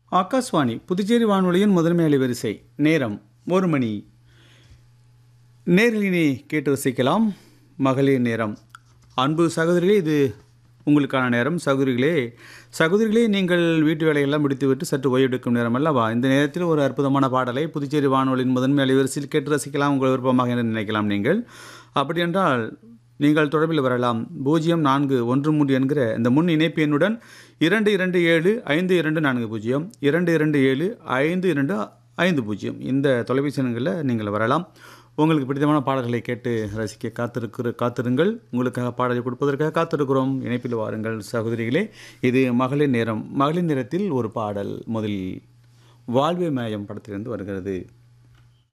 ஆகாஷ்வாணி புதுச்சேரி வானொலியின் முதன்மை அலைவரிசை நேரம் ஒரு மணி நேரிலினி கேட்டு ரசிக்கலாம் மகளிர் நேரம் அன்பு சகோதரிகளே இது உங்களுக்கான நேரம் சகோதரிகளே சகோதரிகளே நீங்கள் வீட்டு வேலையெல்லாம் முடித்துவிட்டு சற்று ஓய்வெடுக்கும் நேரம் அல்லவா இந்த நேரத்தில் ஒரு அற்புதமான பாடலை புதுச்சேரி வானொலியின் முதன்மை அலைவரிசையில் கேட்டு ரசிக்கலாம் உங்கள் விருப்பமாக என்று நினைக்கலாம் நீங்கள் அப்படி என்றால் நீங்கள் தொடர்பில் வரலாம் பூஜ்ஜியம் நான்கு ஒன்று மூன்று என்கிற இந்த முன் இணைப்பு எண்ணுடன் இரண்டு இரண்டு ஏழு ஐந்து இரண்டு நான்கு பூஜ்ஜியம் இரண்டு இரண்டு ஏழு ஐந்து இரண்டு ஐந்து பூஜ்ஜியம் இந்த தொலைபேசி எண்களில் நீங்கள் வரலாம் உங்களுக்கு பிடித்தமான பாடல்களை கேட்டு ரசிக்க காத்திருக்கிற காத்திருங்கள் உங்களுக்காக பாடலை கொடுப்பதற்காக காத்திருக்கிறோம் இணைப்பில் வாருங்கள் சகோதரிகளே இது மகளிர் நேரம் மகளிர் நேரத்தில் ஒரு பாடல் முதலில் வாழ்வே மாயம் படத்திலிருந்து வருகிறது